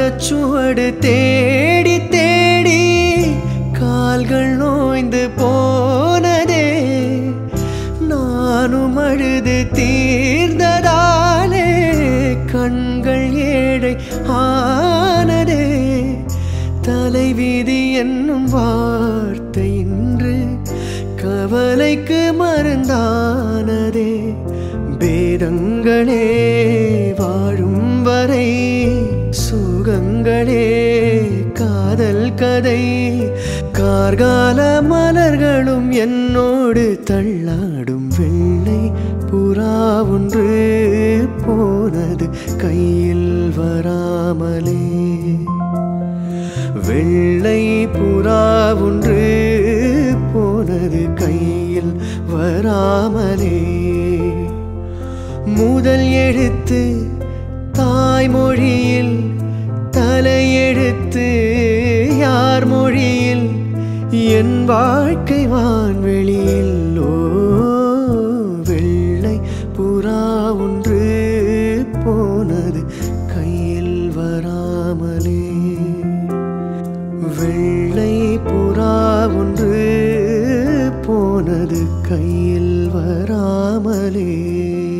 பாதச்சுவடு தேடி தேடி கால்கள் நோய்ந்து போனதே நானும் அழுது தீர்ந்ததாலே கண்கள் ஏழை ஆனதே தலைவிதி என்னும் வார்த்தை இன்று கவலைக்கு மருந்தானதே பேதங்களே வாழும் வரை சுகங்களே காதல் கதை கார்கால மலர்களும் என்னோடு தள்ளாடும் வெள்ளை புறா ஒன்று போனது கையில் வராமலே வெள்ளை புறா ஒன்று போனது கையில் வராமலே முதல் எழுத்து தாய்மொழியில் தலையெழுத்து யார் மொழியில் என் வாழ்க்கை வான்வெளியில் ஓ வெள்ளை புறா ஒன்று போனது கையில் வராமலே வெள்ளை புறா ஒன்று போனது கையில் வராமலே